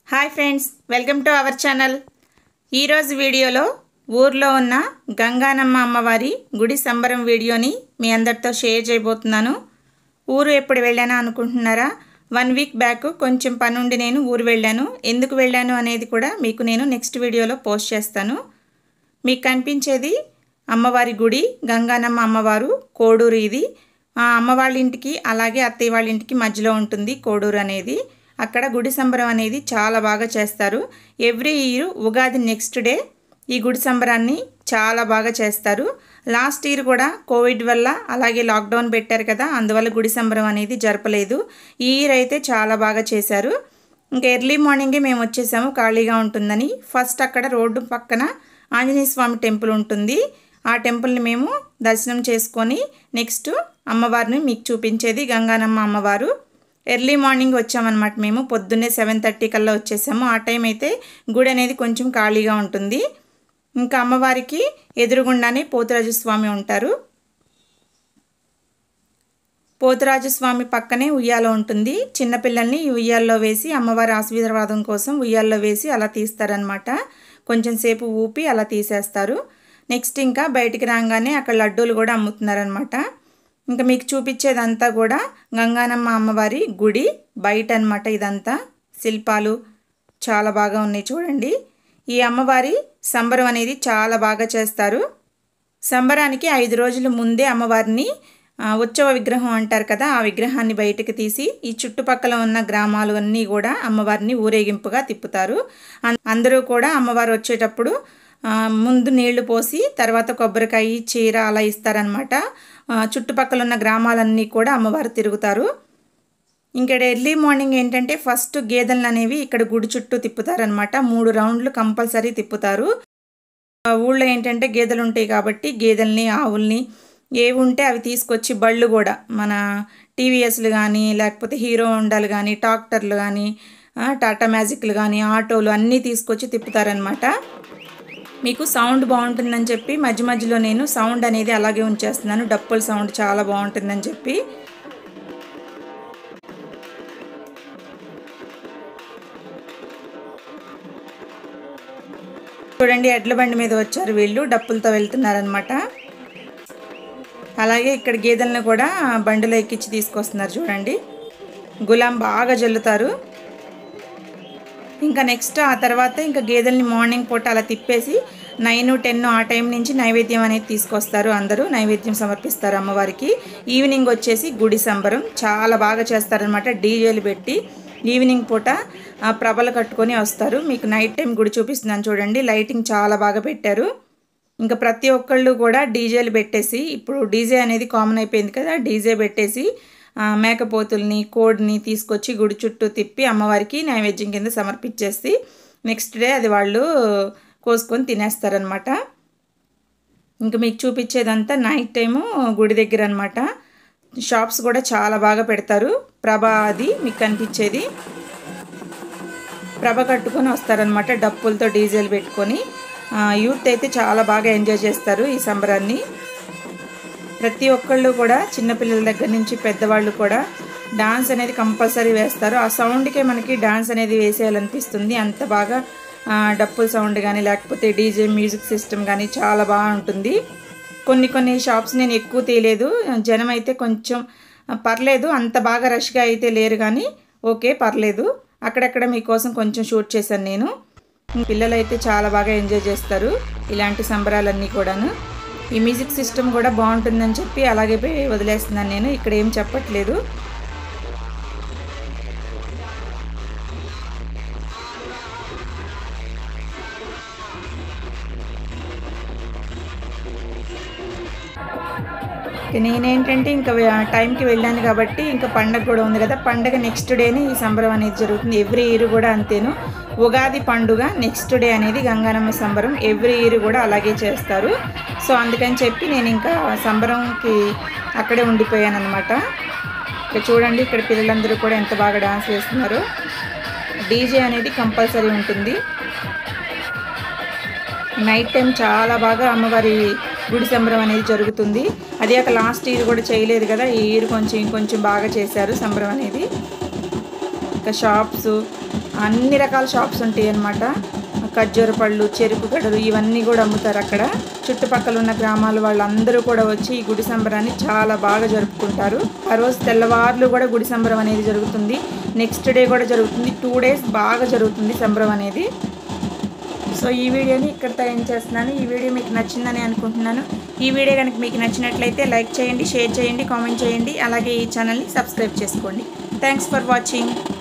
hi friends welcome to our channel ఈరోజు వీడియోలో ఊర్లో ఉన్న గంగానమ్మ అమ్మవారి గుడి సంబరం వీడియోని మీ అందరితో షేర్ చేయబోతున్నాను ఊరు ఎప్పుడు వెళ్ళానా అనుకుంటున్నారా వన్ వీక్ బ్యాక్ కొంచెం పనుండి నేను ఊరు వెళ్ళాను ఎందుకు వెళ్ళాను అనేది కూడా మీకు నేను నెక్స్ట్ వీడియోలో పోస్ట్ చేస్తాను మీకు కనిపించేది అమ్మవారి గుడి గంగానమ్మ అమ్మవారు కోడూరు ఇది ఆ అమ్మ వాళ్ళ ఇంటికి అలాగే అత్తయ్య వాళ్ళ ఇంటికి మధ్యలో ఉంటుంది కోడూరు అనేది అక్కడ గుడి సంబరం అనేది చాలా బాగా చేస్తారు every year Ugadi next day ఈ గుడి సంబరాన్ని చాలా బాగా చేస్తారు లాస్ట్ ఇయర్ కూడా కోవిడ్ వల్ల అలాగే లాక్డౌన్ పెట్టారు కదా అందువల్ల గుడి సంబరం అనేది జరపలేదు ఈ ఇయర్ అయితే చాలా బాగా చేశారు ఇంకా ఎర్లీ మార్నింగే మేము వచ్చేసాము ఖాళీగా ఉంటుందని ఫస్ట్ అక్కడ రోడ్డు పక్కన ఆంజనేయ స్వామి టెంపుల్ ఉంటుంది ఆ టెంపుల్ని మేము దర్శనం చేసుకొని నెక్స్ట్ అమ్మవారిని మీకు చూపించేది గంగానమ్మ అమ్మవారు ఎర్లీ మార్నింగ్ వచ్చామన్నమాట మేము పొద్దున్నే సెవెన్ థర్టీ కల్లా వచ్చేసాము ఆ టైం అయితే గుడి అనేది కొంచెం ఖాళీగా ఉంటుంది ఇంకా అమ్మవారికి ఎదురుగుండానే పోతురాజు స్వామి ఉంటారు పోతురాజు స్వామి పక్కనే ఉయ్యాల ఉంటుంది చిన్నపిల్లల్ని ఈ ఉయ్యాల్లో వేసి అమ్మవారి ఆశీర్వాదం కోసం ఉయ్యాల్లో వేసి అలా తీస్తారనమాట కొంచెం సేపు ఊపి అలా తీసేస్తారు నెక్స్ట్ ఇంకా బయటికి రాగానే అక్కడ లడ్డూలు కూడా అమ్ముతున్నారనమాట ఇంకా మీకు చూపించేదంతా కూడా గంగానమ్మ అమ్మవారి గుడి బయట అనమాట ఇదంతా శిల్పాలు చాలా బాగా ఉన్నాయి చూడండి ఈ అమ్మవారి సంబరం అనేది చాలా బాగా చేస్తారు సంబరానికి ఐదు రోజుల ముందే అమ్మవారిని ఉత్సవ విగ్రహం అంటారు కదా ఆ విగ్రహాన్ని బయటకు తీసి ఈ చుట్టుపక్కల ఉన్న గ్రామాలు అన్నీ కూడా అమ్మవారిని ఊరేగింపుగా తిప్పుతారు అందరూ కూడా అమ్మవారు వచ్చేటప్పుడు ముందు నీళ్లు పోసి తర్వాత కొబ్బరికాయ చీర అలా ఇస్తారనమాట చుట్టుపక్కల ఉన్న గ్రామాలన్నీ కూడా అమ్మవారు తిరుగుతారు ఇక్కడ ఎర్లీ మార్నింగ్ ఏంటంటే ఫస్ట్ గేదెలను అనేవి ఇక్కడ గుడి చుట్టూ తిప్పుతారనమాట మూడు రౌండ్లు కంపల్సరీ తిప్పుతారు ఊళ్ళో ఏంటంటే గేదెలు ఉంటాయి కాబట్టి గేదెల్ని ఆవుల్ని ఏవి ఉంటే అవి తీసుకొచ్చి బళ్ళు కూడా మన టీవీఎస్లు కానీ లేకపోతే హీరో హోండాలు కానీ ట్రాక్టర్లు కానీ టాటా మ్యాజిక్లు కానీ ఆటోలు అన్నీ తీసుకొచ్చి తిప్పుతారనమాట మీకు సౌండ్ బాగుంటుందని చెప్పి మధ్య మధ్యలో నేను సౌండ్ అనేది అలాగే ఉంచేస్తున్నాను డప్పుల సౌండ్ చాలా బాగుంటుందని చెప్పి చూడండి ఎడ్ల బండి మీద వచ్చారు వీళ్ళు డప్పులతో వెళ్తున్నారనమాట అలాగే ఇక్కడ గేదెలను కూడా బండిలో ఎక్కించి తీసుకొస్తున్నారు చూడండి గులాం బాగా జల్లుతారు ఇంకా నెక్స్ట్ ఆ తర్వాత ఇంకా గేదెల్ని మార్నింగ్ పూట అలా తిప్పేసి నైన్ టెన్ ఆ టైం నుంచి నైవేద్యం అనేది తీసుకొస్తారు అందరూ నైవేద్యం సమర్పిస్తారు అమ్మవారికి ఈవినింగ్ వచ్చేసి గుడి సంబరం చాలా బాగా చేస్తారనమాట డీజేలు పెట్టి ఈవినింగ్ పూట ప్రభలు కట్టుకొని వస్తారు మీకు నైట్ టైం గుడి చూపిస్తున్నాను చూడండి లైటింగ్ చాలా బాగా పెట్టారు ఇంకా ప్రతి ఒక్కళ్ళు కూడా డీజేలు పెట్టేసి ఇప్పుడు డీజే అనేది కామన్ అయిపోయింది కదా డీజే పెట్టేసి మేకపోతుల్ని కోడిని తీసుకొచ్చి గుడి చుట్టూ తిప్పి అమ్మవారికి నైవేద్యం కింద సమర్పించేసి నెక్స్ట్ డే అది వాళ్ళు కోసుకొని తినేస్తారనమాట ఇంకా మీకు చూపించేదంతా నైట్ టైము గుడి దగ్గర అనమాట షాప్స్ కూడా చాలా బాగా పెడతారు ప్రభ అది మీకు కనిపించేది ప్రభ కట్టుకొని వస్తారనమాట డప్పులతో డీజిల్ పెట్టుకొని యూత్ అయితే చాలా బాగా ఎంజాయ్ చేస్తారు ఈ సంబరాన్ని ప్రతి ఒక్కళ్ళు కూడా చిన్నపిల్లల దగ్గర నుంచి పెద్దవాళ్ళు కూడా డాన్స్ అనేది కంపల్సరీ వేస్తారు ఆ సౌండ్కే మనకి డాన్స్ అనేది వేసేయాలనిపిస్తుంది అంత బాగా డప్పుల సౌండ్ కానీ లేకపోతే డీజే మ్యూజిక్ సిస్టమ్ కానీ చాలా బాగుంటుంది కొన్ని కొన్ని షాప్స్ నేను ఎక్కువ తీయలేదు జనం అయితే కొంచెం పర్లేదు అంత బాగా రష్గా అయితే లేరు కానీ ఓకే పర్లేదు అక్కడక్కడ మీకోసం కొంచెం షూట్ చేశాను నేను పిల్లలు అయితే చాలా బాగా ఎంజాయ్ చేస్తారు ఇలాంటి సంబరాలన్నీ కూడాను ఈ మ్యూజిక్ సిస్టమ్ కూడా బాగుంటుందని చెప్పి అలాగే వదిలేస్తున్నాను నేను ఇక్కడ ఏం చెప్పట్లేదు నేనేంటంటే ఇంకా టైంకి వెళ్ళాను కాబట్టి ఇంకా పండగ కూడా ఉంది కదా పండగ నెక్స్ట్ డేనే ఈ సంబరం అనేది జరుగుతుంది ఎవ్రీ ఇయర్ కూడా అంతేను ఉగాది పండుగ నెక్స్ట్ డే అనేది గంగానమ్మ సంబరం ఎవ్రీ ఇయర్ కూడా అలాగే చేస్తారు సో అందుకని చెప్పి నేను ఇంకా సంబరంకి అక్కడే ఉండిపోయాను అనమాట ఇక్కడ చూడండి ఇక్కడ పిల్లలందరూ కూడా ఎంత బాగా డాన్స్ వేస్తున్నారు డీజే అనేది కంపల్సరీ ఉంటుంది నైట్ టైం చాలా బాగా అమ్మవారి గుడి సంబరం అనేది జరుగుతుంది అదే ఒక లాస్ట్ ఇయర్ కూడా చేయలేదు కదా ఈ ఇయర్ కొంచెం ఇంకొంచెం బాగా చేశారు సంబరం అనేది ఇంకా షాప్స్ అన్ని రకాల షాప్స్ ఉంటాయి అన్నమాట ఖర్జూర పళ్ళు చెరుకు గడలు ఇవన్నీ కూడా అమ్ముతారు అక్కడ చుట్టుపక్కల ఉన్న గ్రామాల వాళ్ళందరూ కూడా వచ్చి ఈ గుడి సంబరాన్ని చాలా బాగా జరుపుకుంటారు ఆ రోజు తెల్లవార్లు కూడా గుడి సంబరం అనేది జరుగుతుంది నెక్స్ట్ డే కూడా జరుగుతుంది టూ డేస్ బాగా జరుగుతుంది సంబరం అనేది సో ఈ వీడియోని ఇక్కడితో ఎండ్ చేస్తున్నాను ఈ వీడియో మీకు నచ్చిందని అనుకుంటున్నాను ఈ వీడియో కనుక మీకు నచ్చినట్లయితే లైక్ చేయండి షేర్ చేయండి కామెంట్ చేయండి అలాగే ఈ ఛానల్ని సబ్స్క్రైబ్ చేసుకోండి థ్యాంక్స్ ఫర్ వాచింగ్